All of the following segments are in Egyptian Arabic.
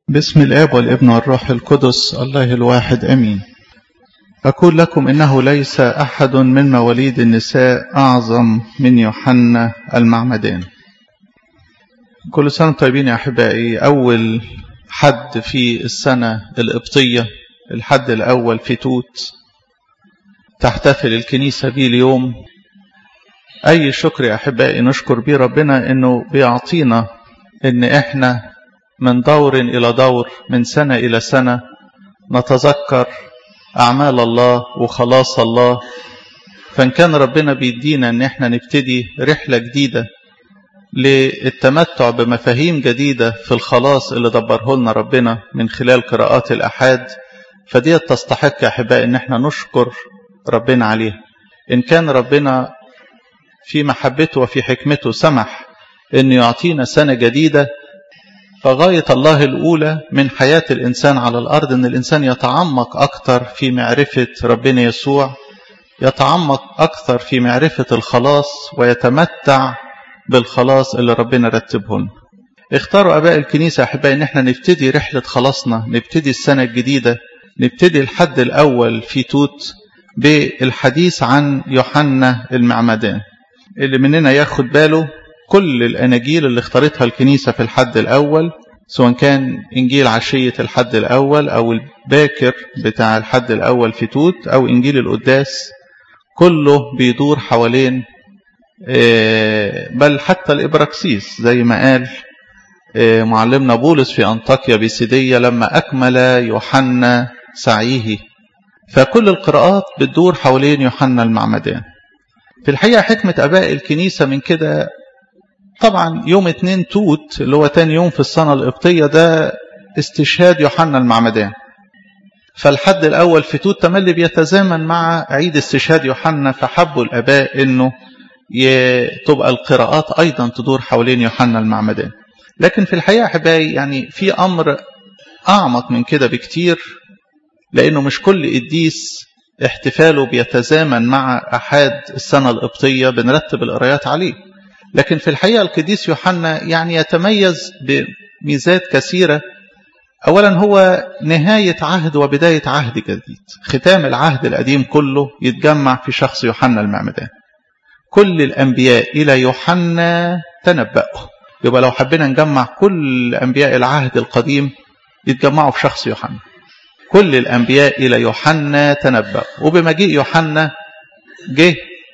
بسم الآب والابن والروح القدس الله الواحد أمين أقول لكم إنه ليس أحد من مواليد النساء أعظم من يوحنا المعمدان كل سنة طيبين يا أحبائي أول حد في السنة القبطية الحد الأول في توت تحتفل الكنيسة به اليوم أي شكر يا أحبائي نشكر بيه ربنا إنه بيعطينا إن إحنا من دور إلى دور من سنة إلى سنة نتذكر أعمال الله وخلاص الله فإن كان ربنا بيدينا إن إحنا نبتدي رحلة جديدة للتمتع بمفاهيم جديدة في الخلاص اللي دبره لنا ربنا من خلال قراءات الأحاد فدي تستحق يا أحبائي إن إحنا نشكر ربنا عليها إن كان ربنا في محبته وفي حكمته سمح إنه يعطينا سنة جديدة فغاية الله الأولى من حياة الإنسان على الأرض أن الإنسان يتعمق أكثر في معرفة ربنا يسوع يتعمق أكثر في معرفة الخلاص ويتمتع بالخلاص اللي ربنا رتبه لنا اختاروا أباء الكنيسة أحبائي أن احنا نبتدي رحلة خلاصنا نبتدي السنة الجديدة نبتدي الحد الأول في توت بالحديث عن يوحنا المعمدان اللي مننا ياخد باله كل الأناجيل اللي اختارتها الكنيسة في الحد الأول سواء كان إنجيل عشية الحد الأول أو الباكر بتاع الحد الأول في توت أو إنجيل القداس كله بيدور حوالين بل حتى الإبراكسيس زي ما قال معلمنا بولس في أنطاكيا بيسيدية لما أكمل يوحنا سعيه فكل القراءات بتدور حوالين يوحنا المعمدان في الحقيقة حكمة أباء الكنيسة من كده طبعا يوم اتنين توت اللي هو تاني يوم في السنة القبطية ده استشهاد يوحنا المعمدان فالحد الأول في توت تملي بيتزامن مع عيد استشهاد يوحنا فحبوا الآباء إنه تبقى القراءات أيضا تدور حوالين يوحنا المعمدان لكن في الحقيقة أحبائي يعني في أمر أعمق من كده بكتير لأنه مش كل قديس احتفاله بيتزامن مع أحد السنة القبطية بنرتب القرايات عليه لكن في الحقيقة القديس يوحنا يعني يتميز بميزات كثيرة أولا هو نهاية عهد وبداية عهد جديد ختام العهد القديم كله يتجمع في شخص يوحنا المعمدان كل الأنبياء إلى يوحنا تنبأوا يبقى لو حبينا نجمع كل أنبياء العهد القديم يتجمعوا في شخص يوحنا كل الأنبياء إلى يوحنا تنبأوا وبمجيء يوحنا جه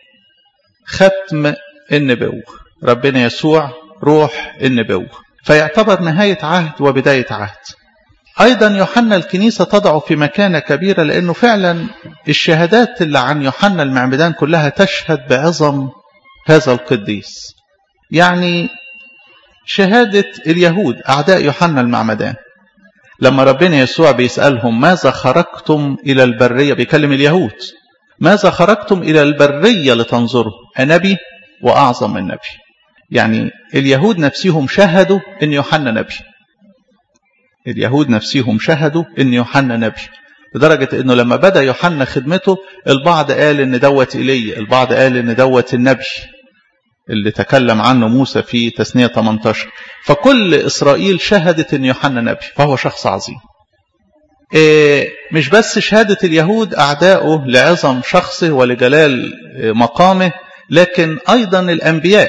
ختم النبوة ربنا يسوع روح النبوة فيعتبر نهاية عهد وبداية عهد أيضا يوحنا الكنيسة تضعه في مكانة كبيرة لأنه فعلا الشهادات اللي عن يوحنا المعمدان كلها تشهد بعظم هذا القديس يعني شهادة اليهود أعداء يوحنا المعمدان لما ربنا يسوع بيسألهم ماذا خرجتم إلى البرية بيكلم اليهود ماذا خرجتم إلى البرية لتنظروا أنبي وأعظم من نبي يعني اليهود نفسهم شهدوا أن يوحنا نبي اليهود نفسهم شهدوا أن يوحنا نبي لدرجة أنه لما بدأ يوحنا خدمته البعض قال أن دوت إلي البعض قال أن دوت النبي اللي تكلم عنه موسى في تسنية 18 فكل إسرائيل شهدت أن يوحنا نبي فهو شخص عظيم إيه مش بس شهادة اليهود أعداؤه لعظم شخصه ولجلال مقامه لكن أيضا الأنبياء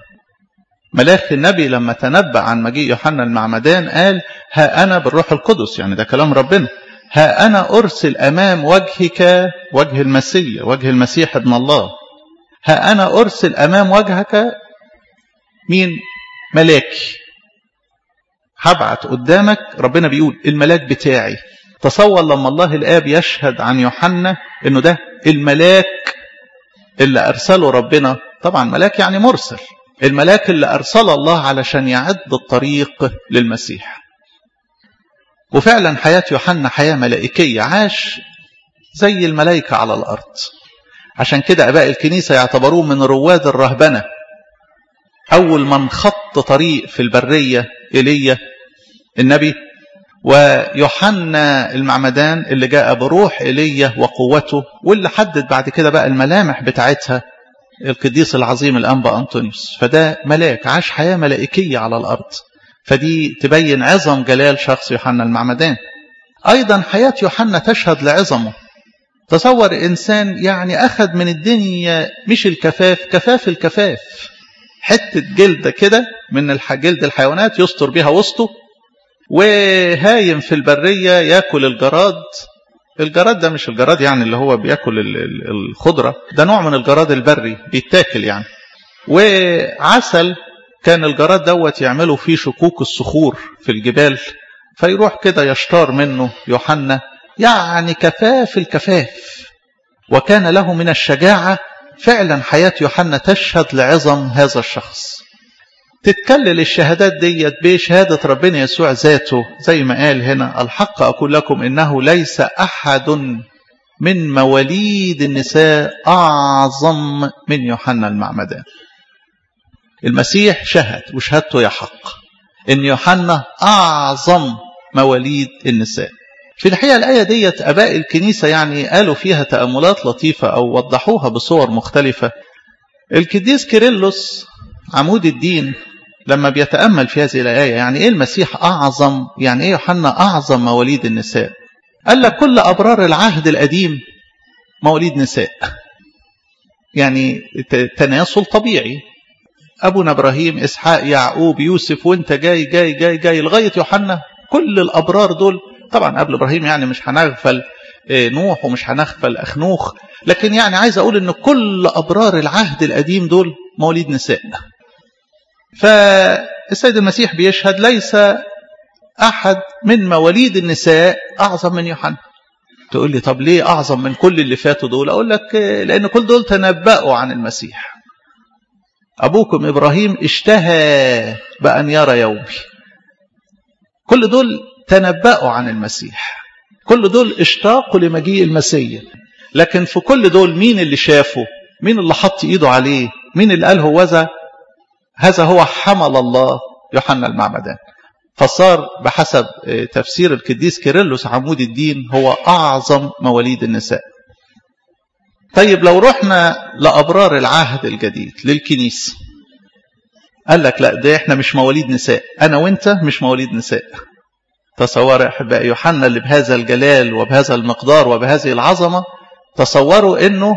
ملاك النبي لما تنبأ عن مجيء يوحنا المعمدان قال ها أنا بالروح القدس يعني ده كلام ربنا ها أنا أرسل أمام وجهك وجه المسيح وجه المسيح ابن الله ها أنا أرسل أمام وجهك مين ملاكي هبعت قدامك ربنا بيقول الملاك بتاعي تصور لما الله الآب يشهد عن يوحنا انه ده الملاك اللي أرسله ربنا طبعا ملاك يعني مرسل الملاك اللي أرسل الله علشان يعد الطريق للمسيح وفعلا حياة يوحنا حياة ملائكية عاش زي الملائكة على الأرض عشان كده أباء الكنيسة يعتبروه من رواد الرهبنة أول من خط طريق في البرية إيليا النبي ويوحنا المعمدان اللي جاء بروح إيليا وقوته واللي حدد بعد كده بقى الملامح بتاعتها القديس العظيم الأنبا أنطونيوس فده ملاك عاش حياة ملائكية على الأرض فدي تبين عظم جلال شخص يوحنا المعمدان أيضا حياة يوحنا تشهد لعظمه تصور إنسان يعني أخذ من الدنيا مش الكفاف كفاف الكفاف حتة جلدة كده من جلد الحيوانات يستر بها وسطه وهايم في البرية ياكل الجراد الجراد ده مش الجراد يعني اللي هو بياكل الخضرة ده نوع من الجراد البري بيتاكل يعني وعسل كان الجراد دوت يعملوا فيه شكوك الصخور في الجبال فيروح كده يشتار منه يوحنا يعني كفاف الكفاف وكان له من الشجاعة فعلا حياة يوحنا تشهد لعظم هذا الشخص تتكلل الشهادات ديت بشهادة ربنا يسوع ذاته زي ما قال هنا الحق أقول لكم إنه ليس أحد من مواليد النساء أعظم من يوحنا المعمدان المسيح شهد وشهادته يحق إن يوحنا أعظم مواليد النساء في الحقيقة الآية ديت أباء الكنيسة يعني قالوا فيها تأملات لطيفة أو وضحوها بصور مختلفة الكديس كيرلس عمود الدين لما بيتأمل في هذه الآية يعني إيه المسيح أعظم يعني إيه يوحنا أعظم مواليد النساء قال لك كل أبرار العهد القديم مواليد نساء يعني تناسل طبيعي أبونا إبراهيم إسحاق يعقوب يوسف وانت جاي جاي جاي جاي لغاية يوحنا كل الأبرار دول طبعا قبل إبراهيم يعني مش هنغفل نوح ومش هنغفل أخنوخ لكن يعني عايز أقول إن كل أبرار العهد القديم دول مواليد نساء فالسيد المسيح بيشهد ليس أحد من مواليد النساء أعظم من يوحنا تقول لي طب ليه أعظم من كل اللي فاتوا دول أقول لك لأن كل دول تنبأوا عن المسيح أبوكم إبراهيم اشتهى بأن يرى يومي كل دول تنبأوا عن المسيح كل دول اشتاقوا لمجيء المسيح لكن في كل دول مين اللي شافه مين اللي حط ايده عليه مين اللي قال هو ذا هذا هو حمل الله يوحنا المعمدان فصار بحسب تفسير القديس كيرلس عمود الدين هو أعظم مواليد النساء طيب لو رحنا لأبرار العهد الجديد للكنيسة قال لك لا ده احنا مش مواليد نساء أنا وانت مش مواليد نساء تصور يا أحبائي يوحنا اللي بهذا الجلال وبهذا المقدار وبهذه العظمة تصوروا انه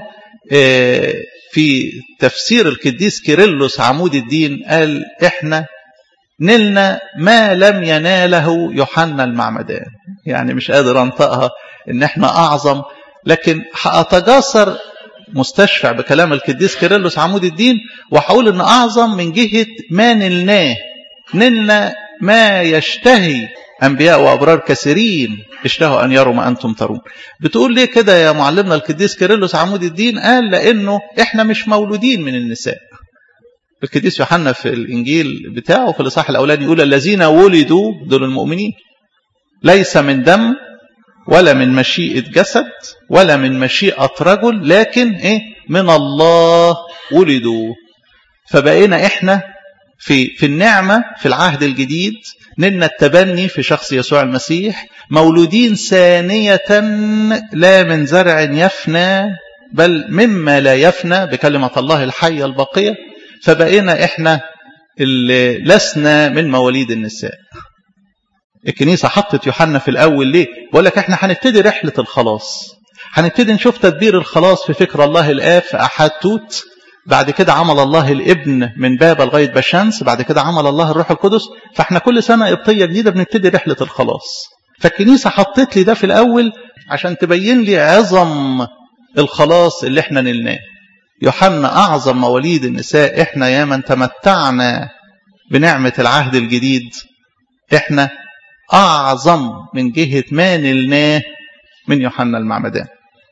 في تفسير القديس كيرلس عمود الدين قال احنا نلنا ما لم يناله يوحنا المعمدان يعني مش قادر انطقها ان احنا اعظم لكن هاتجاسر مستشفع بكلام القديس كيرلس عمود الدين وهقول ان اعظم من جهه ما نلناه نلنا ما يشتهي أنبياء وأبرار كثيرين اشتهوا أن يروا ما أنتم ترون بتقول ليه كده يا معلمنا القديس كيرلس عمود الدين قال لأنه إحنا مش مولودين من النساء القديس يوحنا في الإنجيل بتاعه في الإصحاح الأولاني يقول الذين ولدوا دول المؤمنين ليس من دم ولا من مشيئة جسد ولا من مشيئة رجل لكن إيه من الله ولدوا فبقينا إحنا في في النعمة في العهد الجديد نلنا التبني في شخص يسوع المسيح مولودين ثانية لا من زرع يفنى بل مما لا يفنى بكلمة الله الحية الباقية فبقينا احنا اللي لسنا من مواليد النساء الكنيسة حطت يوحنا في الأول ليه؟ بقول لك احنا هنبتدي رحلة الخلاص هنبتدي نشوف تدبير الخلاص في فكر الله الآب في أحد توت بعد كده عمل الله الابن من بابا لغايه بشمس بعد كده عمل الله الروح القدس فاحنا كل سنه قبطيه جديده بنبتدي رحله الخلاص فالكنيسه حطت لي ده في الاول عشان تبين لي عظم الخلاص اللي احنا نلناه يوحنا اعظم مواليد النساء احنا يا من تمتعنا بنعمه العهد الجديد احنا اعظم من جهه ما نلناه من يوحنا المعمدان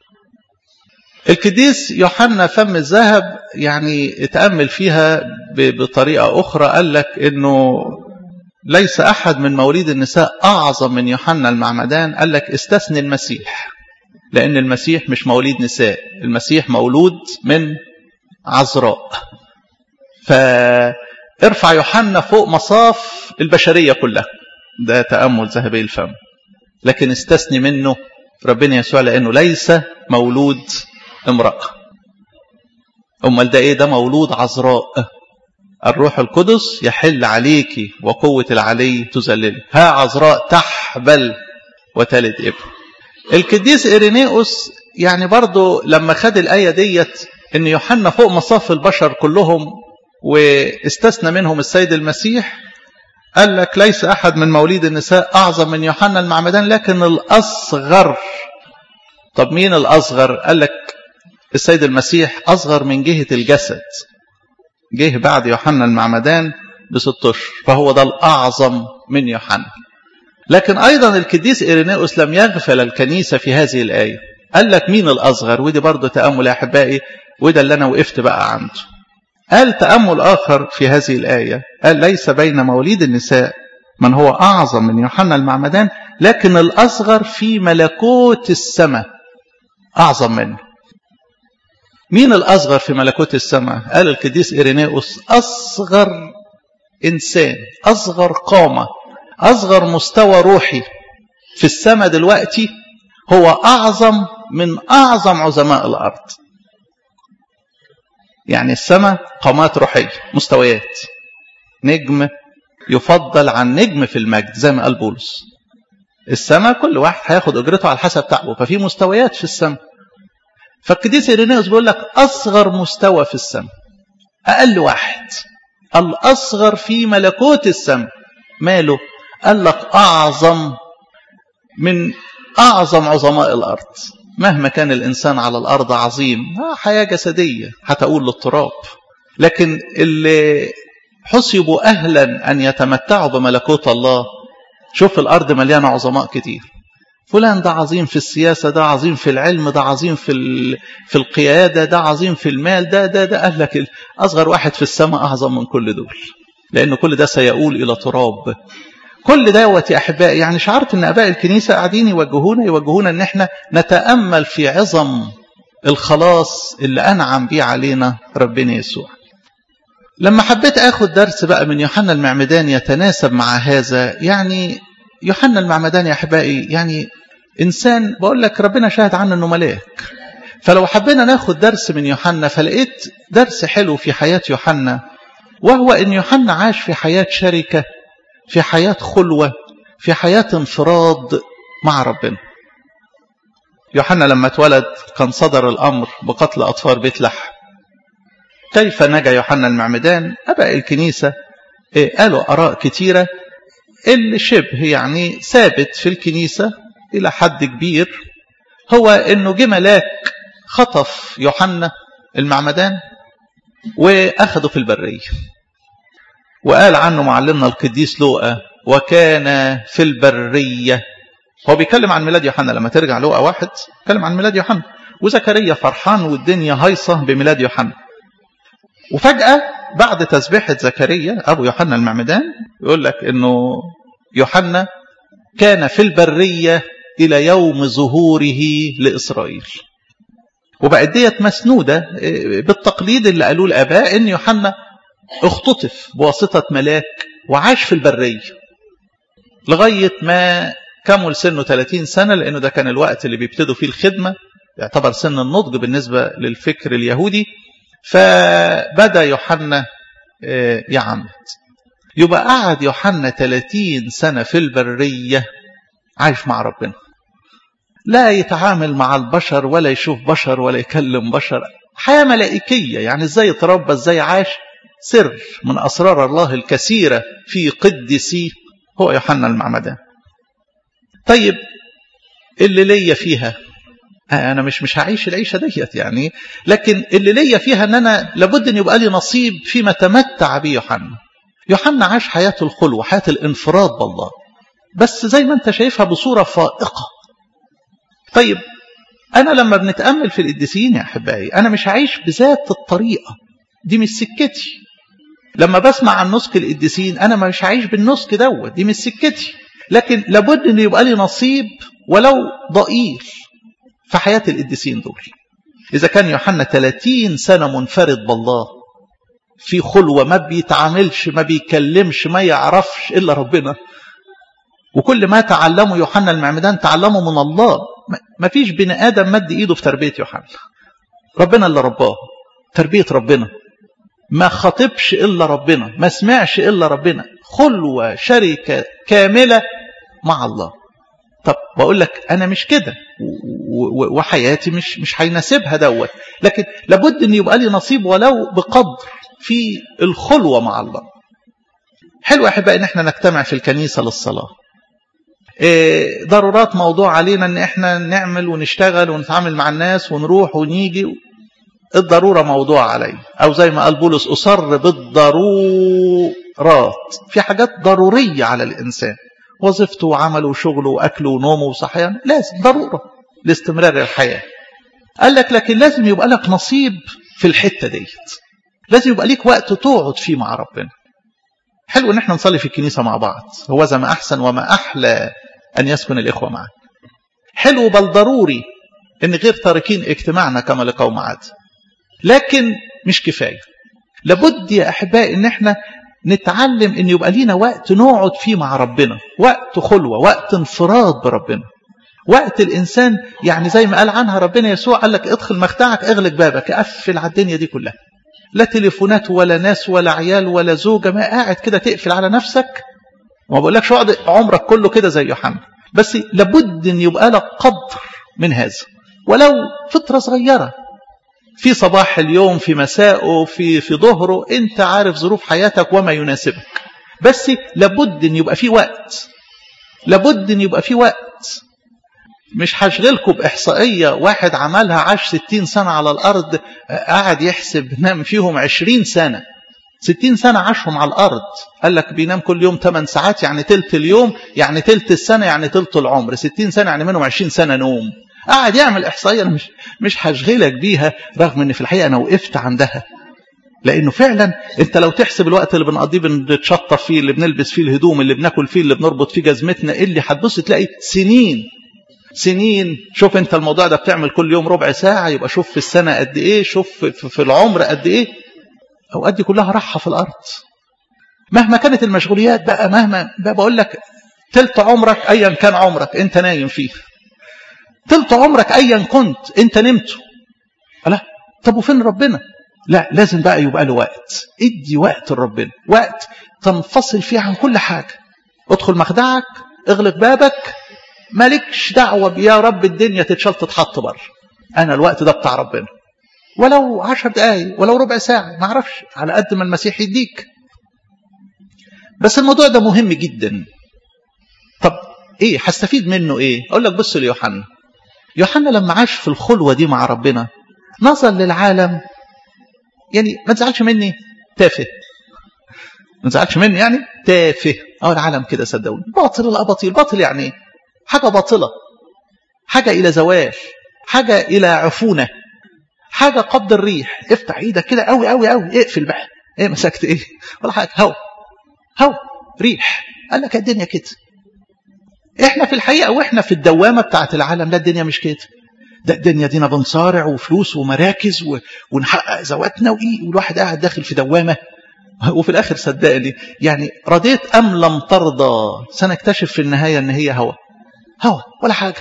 القديس يوحنا فم الذهب يعني اتأمل فيها بطريقة أخرى قال لك إنه ليس أحد من مواليد النساء أعظم من يوحنا المعمدان قال لك استثني المسيح لأن المسيح مش مواليد نساء المسيح مولود من عذراء فارفع يوحنا فوق مصاف البشرية كلها ده تأمل ذهبي الفم لكن استثني منه ربنا يسوع لأنه ليس مولود امرأة أمال ده إيه ده مولود عذراء الروح القدس يحل عليك وقوة العلي تذلل ها عذراء تحبل وتلد ابن القديس إيرينيوس يعني برضو لما خد الآية ديت ان يوحنا فوق مصاف البشر كلهم واستثنى منهم السيد المسيح قال لك ليس أحد من مواليد النساء أعظم من يوحنا المعمدان لكن الأصغر طب مين الأصغر قال لك السيد المسيح أصغر من جهة الجسد جه بعد يوحنا المعمدان بست اشهر فهو ده الأعظم من يوحنا لكن أيضا القديس إيرينيوس لم يغفل الكنيسة في هذه الآية قال لك مين الأصغر ودي برضه تأمل يا أحبائي وده اللي أنا وقفت بقى عنده قال تأمل آخر في هذه الآية قال ليس بين مواليد النساء من هو أعظم من يوحنا المعمدان لكن الأصغر في ملكوت السماء أعظم منه مين الأصغر في ملكوت السماء قال القديس إيرينيوس أصغر إنسان أصغر قامة أصغر مستوى روحي في السماء دلوقتي هو أعظم من أعظم عظماء الأرض يعني السماء قامات روحية مستويات نجم يفضل عن نجم في المجد زي ما قال بولس السماء كل واحد هياخد اجرته على حسب تعبه ففي مستويات في السماء فالقديس إيرينيوس بيقول لك أصغر مستوى في السماء أقل واحد الأصغر في ملكوت السماء ماله قال لك أعظم من أعظم عظماء الأرض مهما كان الإنسان على الأرض عظيم حياة جسدية هتقول للتراب لكن اللي حسبوا أهلا أن يتمتعوا بملكوت الله شوف الأرض مليانة عظماء كتير فلان ده عظيم في السياسة ده عظيم في العلم ده عظيم في في القيادة ده عظيم في المال ده ده ده قال لك أصغر واحد في السماء أعظم من كل دول لأن كل ده سيؤول إلى تراب كل دوت يا أحبائي يعني شعرت أن أباء الكنيسة قاعدين يوجهونا يوجهونا أن احنا نتأمل في عظم الخلاص اللي أنعم بيه علينا ربنا يسوع لما حبيت أخذ درس بقى من يوحنا المعمدان يتناسب مع هذا يعني يوحنا المعمدان يا أحبائي يعني إنسان بقول لك ربنا شاهد عنه أنه ملاك فلو حبينا ناخد درس من يوحنا فلقيت درس حلو في حياة يوحنا وهو أن يوحنا عاش في حياة شركة في حياة خلوة في حياة انفراد مع ربنا يوحنا لما اتولد كان صدر الأمر بقتل أطفال بيت لحم كيف نجا يوحنا المعمدان أباء الكنيسة قالوا أراء كتيرة اللي شبه يعني ثابت في الكنيسة إلى حد كبير هو أنه جه ملاك خطف يوحنا المعمدان وأخده في البرية وقال عنه معلمنا القديس لوقا وكان في البرية هو بيتكلم عن ميلاد يوحنا لما ترجع لوقا واحد بيتكلم عن ميلاد يوحنا وزكريا فرحان والدنيا هايصة بميلاد يوحنا وفجأة بعد تسبيحة زكريا أبو يوحنا المعمدان يقول لك أنه يوحنا كان في البرية إلى يوم ظهوره لإسرائيل وبقت ديت مسنودة بالتقليد اللي قالوه الآباء أن يوحنا اختطف بواسطة ملاك وعاش في البرية لغاية ما كمل سنه 30 سنة لأنه ده كان الوقت اللي بيبتدوا فيه الخدمة يعتبر سن النضج بالنسبة للفكر اليهودي فبدأ يوحنا يعمد يبقى قعد يوحنا 30 سنة في البرية عايش مع ربنا لا يتعامل مع البشر ولا يشوف بشر ولا يكلم بشر حياة ملائكية يعني ازاي اتربى ازاي عاش سر من أسرار الله الكثيرة في قدسي هو يوحنا المعمدان طيب اللي ليا فيها أنا مش مش هعيش العيشة ديت يعني لكن اللي ليا فيها أن أنا لابد أن يبقى لي نصيب فيما تمتع به يوحنا يوحنا عاش حياة الخلوة حياة الانفراد بالله بس زي ما أنت شايفها بصورة فائقة طيب أنا لما بنتأمل في القديسين يا أحبائي أنا مش هعيش بذات الطريقة دي مش سكتي لما بسمع عن نسك القديسين أنا مش هعيش بالنسك دوت دي مش سكتي لكن لابد أن يبقى لي نصيب ولو ضئيل في حياة القديسين دول إذا كان يوحنا 30 سنة منفرد بالله في خلوة ما بيتعاملش ما بيكلمش ما يعرفش إلا ربنا وكل ما تعلمه يوحنا المعمدان تعلمه من الله ما فيش بني آدم مد إيده في تربية يوحنا ربنا اللي رباه تربية ربنا ما خاطبش إلا ربنا ما سمعش إلا ربنا خلوة شركة كاملة مع الله طب بقول لك أنا مش كده وحياتي مش مش هيناسبها دوت لكن لابد أن يبقى لي نصيب ولو بقدر في الخلوة مع الله حلو أحبائي إن احنا نجتمع في الكنيسة للصلاة إيه ضرورات موضوع علينا ان احنا نعمل ونشتغل ونتعامل مع الناس ونروح ونيجي الضرورة موضوع علي او زي ما قال بولس اصر بالضرورات في حاجات ضرورية على الانسان وظيفته وعمله وشغله واكله ونومه وصحيانه لازم ضرورة لاستمرار الحياة قال لك لكن لازم يبقى لك نصيب في الحتة ديت لازم يبقى ليك وقت تقعد فيه مع ربنا حلو ان احنا نصلي في الكنيسة مع بعض هو زي ما احسن وما احلى ان يسكن الاخوة معا حلو بل ضروري ان غير تاركين اجتماعنا كما لقوم عاد لكن مش كفاية لابد يا احبائي ان احنا نتعلم ان يبقى لينا وقت نقعد فيه مع ربنا وقت خلوة وقت انفراد بربنا وقت الانسان يعني زي ما قال عنها ربنا يسوع قال لك ادخل مخدعك اغلق بابك قفل على الدنيا دي كلها لا تليفونات ولا ناس ولا عيال ولا زوجة ما قاعد كده تقفل على نفسك وما بقولكش اقعد عمرك كله كده زي يوحنا بس لابد ان يبقى لك قدر من هذا ولو فترة صغيرة في صباح اليوم في مساءه في في ظهره انت عارف ظروف حياتك وما يناسبك بس لابد ان يبقى في وقت لابد ان يبقى في وقت مش هشغلكم بإحصائية واحد عملها عاش ستين سنة على الأرض قاعد يحسب نام فيهم عشرين سنة ستين سنة عاشهم على الأرض قال لك بينام كل يوم 8 ساعات يعني تلت اليوم يعني تلت السنة يعني تلت العمر ستين سنة يعني منهم عشرين سنة نوم قاعد يعمل إحصائية أنا مش, مش هشغلك بيها رغم أن في الحقيقة أنا وقفت عندها لأنه فعلا أنت لو تحسب الوقت اللي بنقضيه بنتشطف فيه اللي بنلبس فيه الهدوم اللي بناكل فيه اللي بنربط فيه جزمتنا اللي هتبص تلاقي سنين سنين شوف انت الموضوع ده بتعمل كل يوم ربع ساعة يبقى شوف في السنة قد ايه شوف في العمر قد ايه اوقات دي كلها راحة في الارض مهما كانت المشغوليات بقى مهما بقى بقول لك تلت عمرك ايا كان عمرك انت نايم فيه تلت عمرك ايا كنت انت نمته لا طب وفين ربنا لا لازم بقى يبقى له وقت ادي وقت لربنا وقت تنفصل فيه عن كل حاجة ادخل مخدعك اغلق بابك مالكش دعوة يا رب الدنيا تتشال تتحط بره أنا الوقت ده بتاع ربنا ولو عشر دقايق ولو ربع ساعة ما اعرفش على قد ما المسيح يديك بس الموضوع ده مهم جدا طب ايه هستفيد منه ايه اقول لك بص ليوحنا يوحنا لما عاش في الخلوة دي مع ربنا نظر للعالم يعني ما تزعلش مني تافه ما تزعلش مني يعني تافه اه العالم كده صدقوني باطل الاباطيل باطل يعني ايه حاجة باطلة حاجة إلى زوال حاجة إلى عفونة حاجة قبض الريح افتح ايدك كده قوي قوي قوي اقفل بقى ايه مسكت ايه ولا حاجة هو هو ريح قال لك الدنيا كده احنا في الحقيقة واحنا في الدوامة بتاعت العالم لا الدنيا مش كده ده الدنيا دينا بنصارع وفلوس ومراكز و... ونحقق ذواتنا وايه والواحد قاعد داخل في دوامة وفي الاخر صدقني يعني رضيت ام لم ترضى سنكتشف في النهاية ان هي هوى هوا ولا حاجة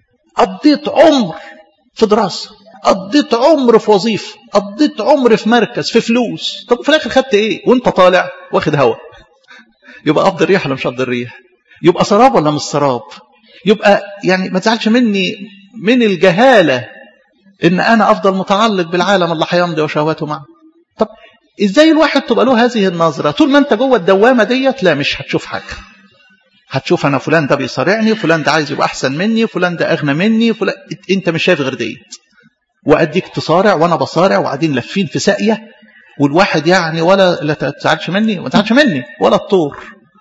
قضيت عمر في دراسة قضيت عمر في وظيفة قضيت عمر في مركز في فلوس طب في الآخر خدت إيه وانت طالع واخد هوا يبقى قبض الريح ولا مش قبض الريح يبقى سراب ولا مش سراب يبقى يعني ما تزعلش مني من الجهالة ان انا افضل متعلق بالعالم اللي هيمضي وشهواته معه طب ازاي الواحد تبقى له هذه النظرة طول ما انت جوه الدوامة ديت لا مش هتشوف حاجة هتشوف انا فلان ده بيصارعني فلان ده عايز يبقى احسن مني فلان ده اغنى مني فلان انت مش شايف غير ديت واديك تصارع وانا بصارع وقاعدين لافين في ساقيه والواحد يعني ولا لا تزعلش مني ما تزعلش مني ولا الطور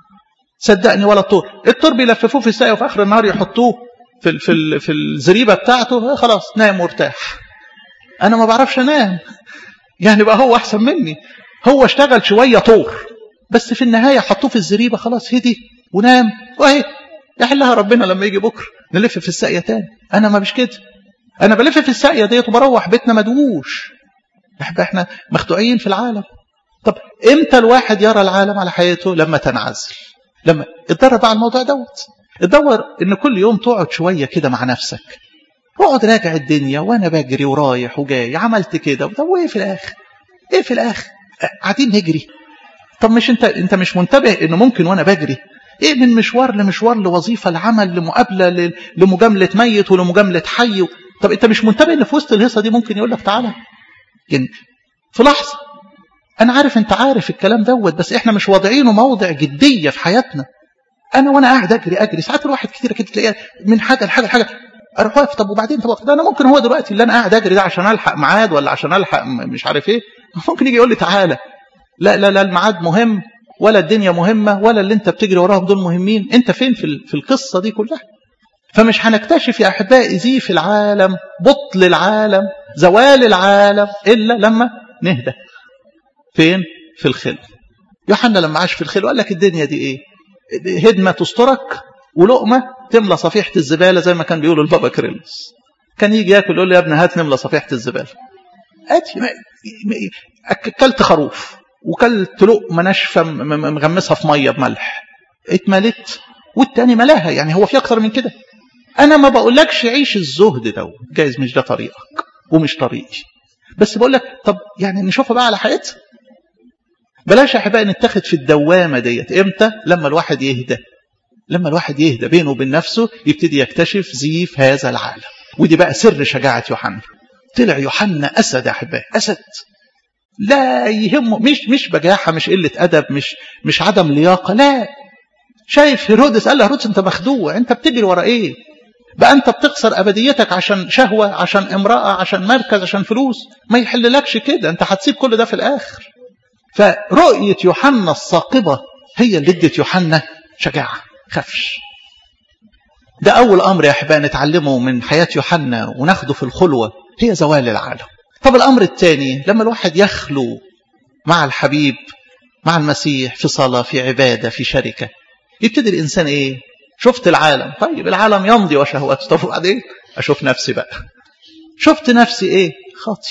صدقني ولا الطور الطور بيلففوه في الساقيه وفي اخر النهار يحطوه في ال في ال في الزريبه بتاعته خلاص نام وارتاح انا ما بعرفش انام يعني بقى هو احسن مني هو اشتغل شويه طور بس في النهايه حطوه في الزريبه خلاص هدي ونام واهي يحلها ربنا لما يجي بكره نلف في الساقيه تاني انا ما مش كده انا بلف في الساقيه ديت وبروح بيتنا مدووش احنا مخدوعين في العالم طب امتى الواحد يرى العالم على حياته لما تنعزل لما اتدرب على الموضوع دوت اتدور ان كل يوم تقعد شويه كده مع نفسك اقعد راجع الدنيا وانا بجري ورايح وجاي عملت كده طب وايه في الاخر ايه في الاخر قاعدين نجري طب مش انت انت مش منتبه انه ممكن وانا بجري ايه من مشوار لمشوار لوظيفه لعمل لمقابله لمجامله ميت ولمجامله حي طب انت مش منتبه ان في وسط الهيصه دي ممكن يقول لك تعالى يعني في لحظه انا عارف انت عارف الكلام دوت بس احنا مش واضعينه موضع جديه في حياتنا انا وانا قاعد اجري اجري ساعات الواحد كتير كده تلاقيها من حاجه لحاجه لحاجه اروح واقف طب وبعدين طب ده انا ممكن هو دلوقتي اللي انا قاعد اجري ده عشان الحق ميعاد ولا عشان الحق مش عارف ايه ممكن يجي يقول لي تعالى لا لا لا الميعاد مهم ولا الدنيا مهمه ولا اللي انت بتجري وراهم دول مهمين انت فين في في القصه دي كلها فمش هنكتشف يا احبائي زيف العالم بطل العالم زوال العالم الا لما نهدى فين في الخلق يوحنا لما عاش في الخلق قال لك الدنيا دي ايه هدمه تسترك ولقمه تملى صفيحه الزباله زي ما كان بيقول البابا كريلس كان يجي ياكل يقول له يا ابني هات نملى صفيحه الزباله اتي اكلت خروف وكلت لقمه ناشفه مغمسها في ميه بملح اتملت والتاني ملاها يعني هو في اكتر من كده انا ما بقولكش عيش الزهد ده جايز مش ده طريقك ومش طريقي بس بقول لك طب يعني نشوفها بقى على حقيقتها بلاش يا احبائي نتخذ في الدوامه ديت امتى لما الواحد يهدى لما الواحد يهدى بينه وبين نفسه يبتدي يكتشف زيف هذا العالم ودي بقى سر شجاعه يوحنا طلع يوحنا اسد يا احبائي اسد لا يهمه مش مش بجاحه مش قله ادب مش مش عدم لياقه لا شايف هيرودس قال له هيرودس انت مخدوع انت بتجري ورا ايه بقى انت بتخسر ابديتك عشان شهوه عشان امراه عشان مركز عشان فلوس ما يحللكش كده انت هتسيب كل ده في الاخر فرؤيه يوحنا الثاقبه هي اللي ادت يوحنا شجاعه خافش ده اول امر يا احبائي نتعلمه من حياه يوحنا وناخده في الخلوه هي زوال العالم طب الامر الثاني لما الواحد يخلو مع الحبيب مع المسيح في صلاه في عباده في شركه يبتدي الانسان ايه شفت العالم طيب العالم يمضي وشهوته طب وبعدين اشوف نفسي بقى شفت نفسي ايه خاطي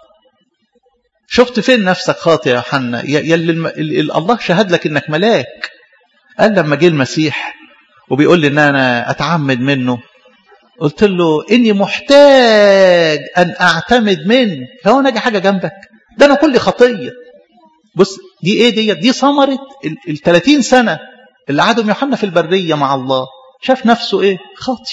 شفت فين نفسك خاطي يا حنا يلي الم... الله شهد لك انك ملاك قال لما جه المسيح وبيقول لي ان انا اتعمد منه قلت له اني محتاج ان اعتمد منك هو انا حاجه جنبك ده انا كل خطيه بص دي ايه دي دي ثمره ال 30 سنه اللي قعدهم يوحنا في البريه مع الله شاف نفسه ايه خاطي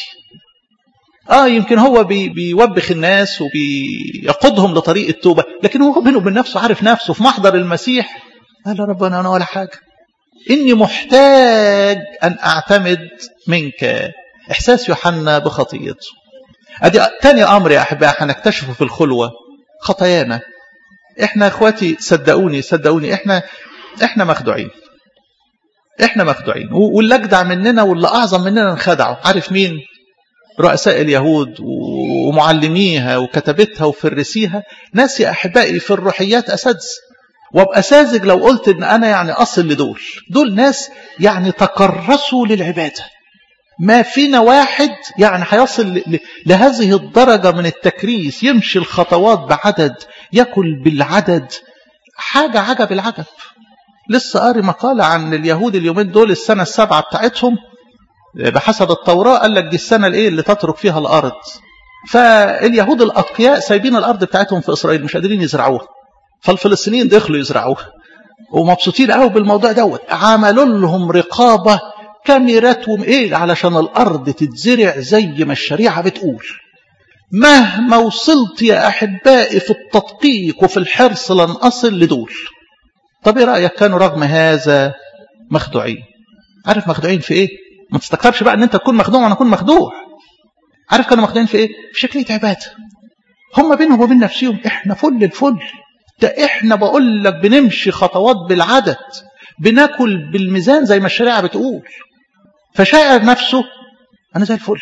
اه يمكن هو بي بيوبخ الناس وبيقودهم لطريق التوبه لكن هو بينه وبين نفسه عارف نفسه في محضر المسيح قال يا رب انا ولا حاجه اني محتاج ان اعتمد منك احساس يوحنا بخطيته ادي تاني امر يا احبائي هنكتشفه في الخلوه خطايانا احنا يا اخواتي صدقوني صدقوني احنا احنا مخدوعين احنا مخدوعين واللي اجدع مننا واللي اعظم مننا انخدعوا عارف مين رؤساء اليهود ومعلميها وكتبتها وفرسيها ناس يا احبائي في الروحيات اساتذه وابقى ساذج لو قلت ان انا يعني اصل لدول دول ناس يعني تكرسوا للعباده ما فينا واحد يعني هيصل لهذه الدرجة من التكريس يمشي الخطوات بعدد يأكل بالعدد حاجة عجب العجب لسه قاري مقالة عن اليهود اليومين دول السنة السابعة بتاعتهم بحسب التوراة قال لك دي السنة الايه اللي تترك فيها الأرض فاليهود الأتقياء سايبين الأرض بتاعتهم في إسرائيل مش قادرين يزرعوها فالفلسطينيين دخلوا يزرعوها ومبسوطين قوي بالموضوع دوت عملوا لهم رقابة كاميراتهم ايه علشان الأرض تتزرع زي ما الشريعة بتقول مهما وصلت يا أحبائي في التدقيق وفي الحرص لن أصل لدول طب ايه رأيك كانوا رغم هذا مخدوعين عارف مخدوعين في ايه ما تستكترش بقى ان انت تكون مخدوع وانا اكون مخدوع عارف كانوا مخدوعين في ايه في شكلية عبادة هم بينهم وبين نفسهم احنا فل الفل ده احنا بقول لك بنمشي خطوات بالعدد بناكل بالميزان زي ما الشريعة بتقول فشاعر نفسه انا زي الفل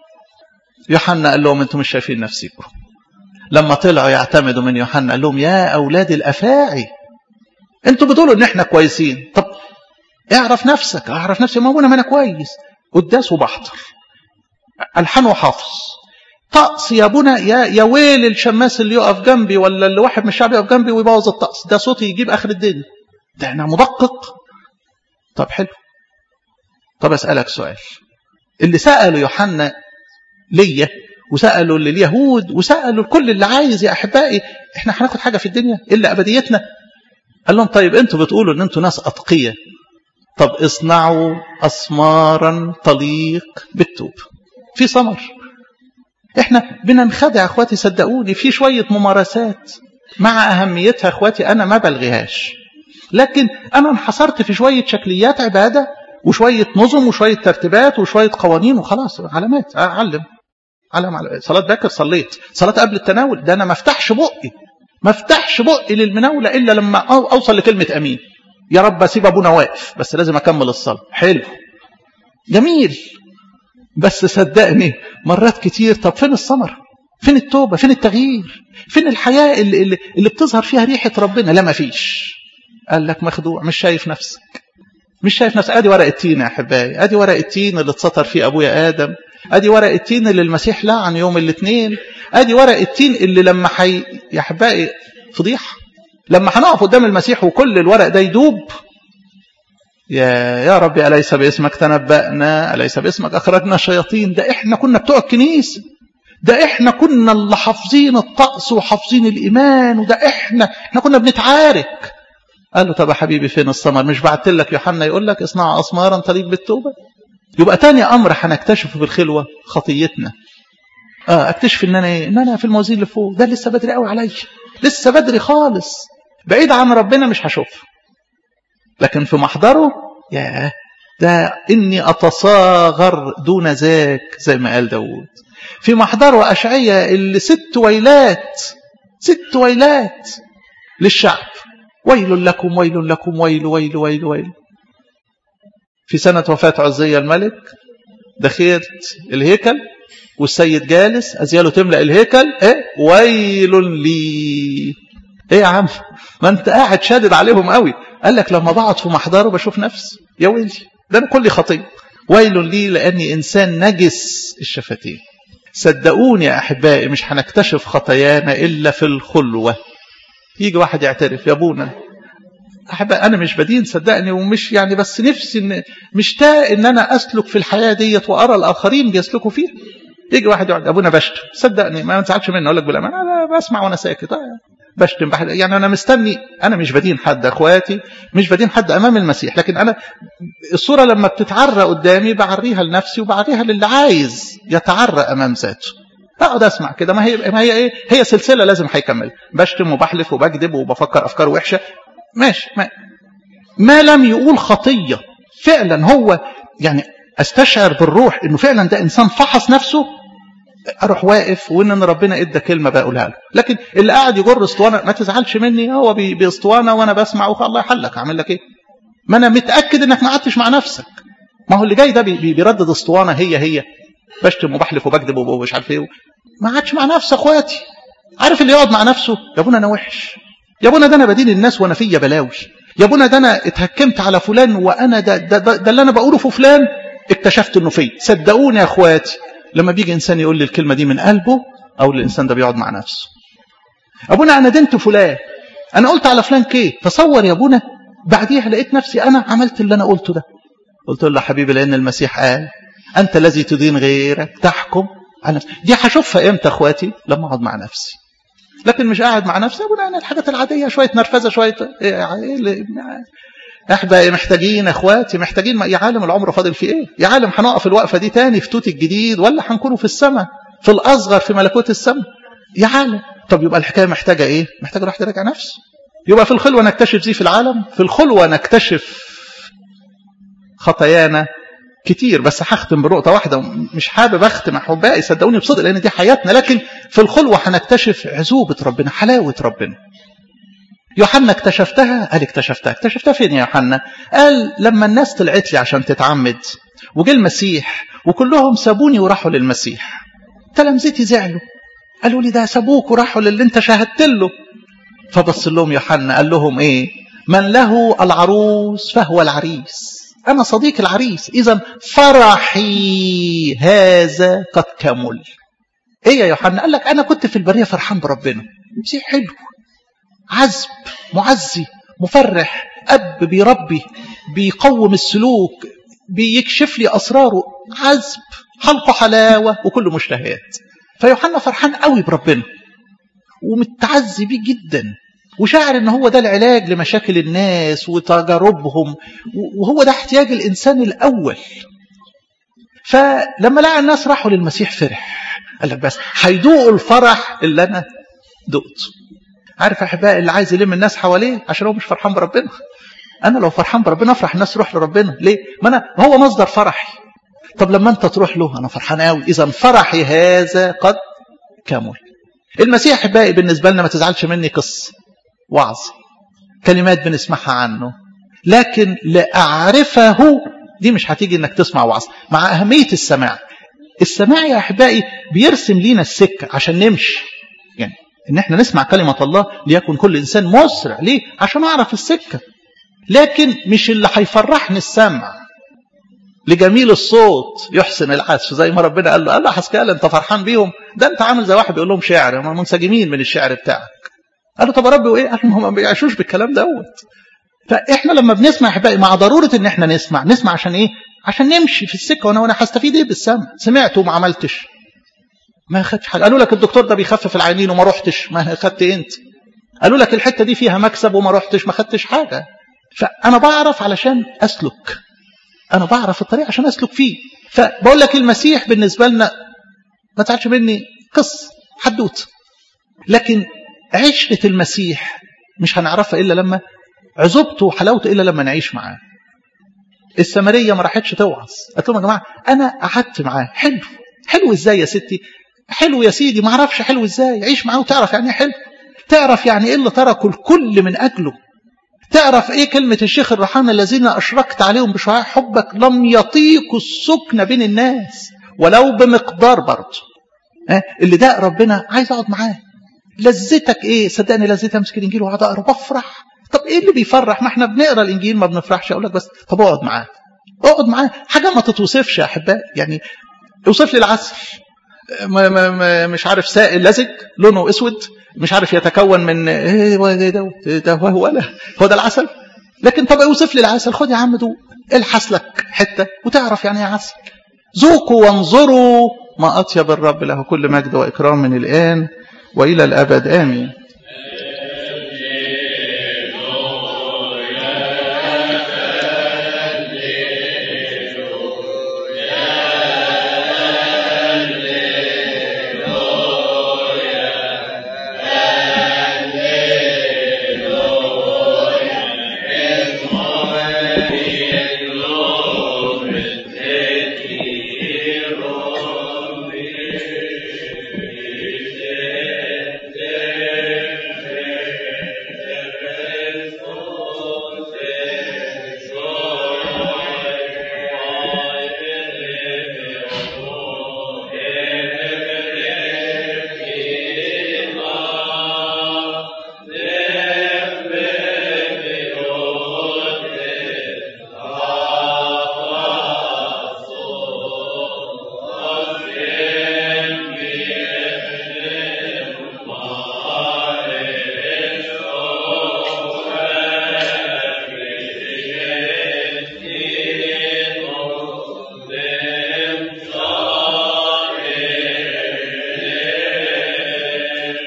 يوحنا قال لهم انتم مش شايفين نفسكم لما طلعوا يعتمدوا من يوحنا قال لهم يا اولاد الافاعي انتوا بتقولوا ان احنا كويسين طب اعرف نفسك اعرف نفسي ما انا كويس قداس وبحضر الحان وحافظ طقس يا ابونا يا يا ويل الشماس اللي يقف جنبي ولا اللي واحد من الشعب يقف جنبي ويبوظ الطقس ده صوتي يجيب اخر الدنيا ده انا مدقق طب حلو طب اسالك سؤال اللي سالوا يوحنا ليا وسالوا لليهود وسالوا لكل اللي عايز يا احبائي احنا هناخد حاجه في الدنيا الا ابديتنا قال لهم طيب انتوا بتقولوا ان انتوا ناس اتقيه طب اصنعوا اسمارا تليق بالتوب في ثمر احنا بننخدع اخواتي صدقوني في شويه ممارسات مع اهميتها اخواتي انا ما بلغيهاش لكن انا انحصرت في شويه شكليات عباده وشويه نظم وشويه ترتيبات وشويه قوانين وخلاص علامات اعلم علم على صلاه باكر صليت صلاه قبل التناول ده انا ما افتحش بقي ما افتحش بقي للمناوله الا لما اوصل لكلمه امين يا رب اسيب ابونا واقف بس لازم اكمل الصلاه حلو جميل بس صدقني مرات كتير طب فين الثمر فين التوبه فين التغيير فين الحياه اللي, اللي, اللي بتظهر فيها ريحه ربنا لا ما فيش قال لك مخدوع مش شايف نفسك مش شايف نفسك ادي ورق التين يا احبائي ادي ورق التين اللي اتسطر فيه ابويا ادم ادي ورق التين اللي المسيح لعن يوم الاثنين ادي ورق التين اللي لما حي يا احبائي فضيحه لما هنقف قدام المسيح وكل الورق ده يدوب يا يا ربي أليس باسمك تنبأنا أليس باسمك أخرجنا شياطين ده إحنا كنا بتوع الكنيسة ده إحنا كنا اللي حافظين الطقس وحافظين الإيمان وده إحنا إحنا كنا بنتعارك قال له طب يا حبيبي فين الثمر مش بعت لك يوحنا يقول لك اصنع أسمارا تليق بالتوبة يبقى تاني أمر هنكتشفه بالخلوة خطيتنا اه اكتشف ان انا ايه ان انا في الموازين اللي فوق ده لسه بدري قوي عليا لسه بدري خالص بعيد عن ربنا مش هشوف لكن في محضره يا ده اني اتصاغر دون ذاك زي ما قال داود في محضره اشعية اللي ست ويلات ست ويلات للشعب ويل لكم ويل لكم ويل ويل ويل ويل في سنة وفاة عزية الملك دخلت الهيكل والسيد جالس أزياله تملأ الهيكل إيه ويل لي إيه يا عم ما أنت قاعد شادد عليهم قوي قال لك لما بقعد في محضره بشوف نفسي يا ويلي ده أنا كل خطية ويل لي لأني إنسان نجس الشفتين صدقوني يا أحبائي مش هنكتشف خطايانا إلا في الخلوة يجي واحد يعترف يا ابونا أحبائي أنا مش بدين صدقني ومش يعني بس نفسي إن مشتاق إن أنا أسلك في الحياة ديت وأرى الآخرين بيسلكوا فيها يجي واحد يقعد ابونا بشتم صدقني ما تزعلش مني اقول لك بالامانه انا بسمع وانا ساكت بشتم بحد يعني انا مستني انا مش بدين حد اخواتي مش بدين حد امام المسيح لكن انا الصوره لما بتتعرى قدامي بعريها لنفسي وبعريها للي عايز يتعرى امام ذاته اقعد اسمع كده ما هي ما هي ايه هي سلسله لازم هيكمل بشتم وبحلف وبكذب وبفكر افكار وحشه ماشي ما, ما لم يقول خطيه فعلا هو يعني استشعر بالروح انه فعلا ده انسان فحص نفسه اروح واقف وان ان ربنا ادى كلمه بقولها له لكن اللي قاعد يجر اسطوانه ما تزعلش مني هو باسطوانه وانا بسمع الله يحلك اعمل لك ايه ما انا متاكد انك ما قعدتش مع نفسك ما هو اللي جاي ده بي بيردد اسطوانه هي هي بشتم وبحلف وبكذب ومش عارف ايه ما قعدش مع نفسه اخواتي عارف اللي يقعد مع نفسه يا ابونا انا وحش يا ابونا ده انا بدين الناس وانا فيا بلاوي يا ابونا ده انا اتهكمت على فلان وانا ده, ده, ده, ده اللي انا بقوله في فلان اكتشفت انه فيه صدقوني يا اخواتي لما بيجي انسان يقول لي الكلمه دي من قلبه او الانسان ده بيقعد مع نفسه ابونا انا دنت فلان انا قلت على فلان كيه تصور يا ابونا بعديها لقيت نفسي انا عملت اللي انا قلته ده قلت له حبيبي لان المسيح قال انت الذي تدين غيرك تحكم على دي هشوفها امتى اخواتي لما اقعد مع نفسي لكن مش قاعد مع نفسي ابونا انا الحاجات العاديه شويه نرفزه شويه احنا محتاجين اخواتي محتاجين يا عالم العمر فاضل في ايه يا عالم هنقف الوقفه دي تاني في توت الجديد ولا هنكونوا في السماء في الاصغر في ملكوت السماء يا عالم طب يبقى الحكايه محتاجه ايه محتاجه راح تراجع نفسه يبقى في الخلوه نكتشف زي في العالم في الخلوه نكتشف خطايانا كتير بس هختم بنقطة واحدة مش حابب أختم أحبائي صدقوني بصدق لأن دي حياتنا لكن في الخلوة هنكتشف عزوبة ربنا حلاوة ربنا يوحنا اكتشفتها قال اكتشفتها اكتشفتها فين يا يوحنا قال لما الناس طلعت لي عشان تتعمد وجه المسيح وكلهم سابوني وراحوا للمسيح تلامذتي زعلوا قالوا لي ده سابوك وراحوا للي انت شاهدت له فبص لهم يوحنا قال لهم ايه من له العروس فهو العريس انا صديق العريس اذا فرحي هذا قد كمل ايه يا يوحنا قال لك انا كنت في البريه فرحان بربنا مسيح حلو عذب معزي مفرح أب بيربي بيقوم السلوك بيكشف لي أسراره عذب حلقه حلاوة وكل مشتهيات فيوحنا فرحان قوي بربنا ومتعزي بيه جدا وشاعر ان هو ده العلاج لمشاكل الناس وتجاربهم وهو ده احتياج الانسان الاول فلما لقى الناس راحوا للمسيح فرح قال لك بس هيدوقوا الفرح اللي انا دقته عارف احبائي اللي عايز يلم الناس حواليه عشان هو مش فرحان بربنا انا لو فرحان بربنا افرح الناس تروح لربنا ليه ما انا هو مصدر فرحي طب لما انت تروح له انا فرحان قوي اذا فرحي هذا قد كمل المسيح احبائي بالنسبه لنا ما تزعلش مني قصه وعظ كلمات بنسمعها عنه لكن لاعرفه دي مش هتيجي انك تسمع وعظ مع اهميه السماع السماع يا احبائي بيرسم لينا السكه عشان نمشي يعني ان احنا نسمع كلمه الله ليكن كل انسان مسرع ليه عشان اعرف السكه لكن مش اللي هيفرحني السمع لجميل الصوت يحسن العزف زي ما ربنا قال له قال له حسكال انت فرحان بيهم ده انت عامل زي واحد بيقول لهم شعر هم منسجمين من الشعر بتاعك قال له طب يا رب وايه قال هم ما بيعيشوش بالكلام دوت فاحنا لما بنسمع احبائي مع ضروره ان احنا نسمع نسمع عشان ايه عشان نمشي في السكه وانا وانا هستفيد ايه بالسمع سمعت وما عملتش ما خدتش حاجه قالوا لك الدكتور ده بيخفف العينين وما رحتش ما خدت انت قالوا لك الحته دي فيها مكسب وما رحتش ما خدتش حاجه فانا بعرف علشان اسلك انا بعرف الطريق عشان اسلك فيه فبقول لك المسيح بالنسبه لنا ما تعرفش مني قص حدوت لكن عشره المسيح مش هنعرفها الا لما عزوبته وحلاوته الا لما نعيش معاه السامريه ما راحتش توعظ قالت لهم يا جماعه انا قعدت معاه حلو حلو ازاي يا ستي حلو يا سيدي ما اعرفش حلو ازاي عيش معاه وتعرف يعني ايه حلو تعرف يعني ايه اللي تركوا الكل من اجله تعرف ايه كلمة الشيخ الرحمن الذين اشركت عليهم بشعاع حبك لم يطيقوا السكن بين الناس ولو بمقدار برضه اه اللي ده ربنا عايز اقعد معاه لذتك ايه صدقني لذتي امسك الانجيل واقعد اقرا بفرح طب ايه اللي بيفرح ما احنا بنقرا الانجيل ما بنفرحش اقول لك بس طب اقعد معاه اقعد معاه حاجه ما تتوصفش يا احبائي يعني اوصف لي العسل ما ما ما مش عارف سائل لزج لونه اسود مش عارف يتكون من ايه ده ده هو ولا هو ده العسل لكن طب اوصف لي العسل خد يا عم دوق الحس لك حته وتعرف يعني ايه عسل ذوقوا وانظروا ما اطيب الرب له كل مجد واكرام من الان والى الابد امين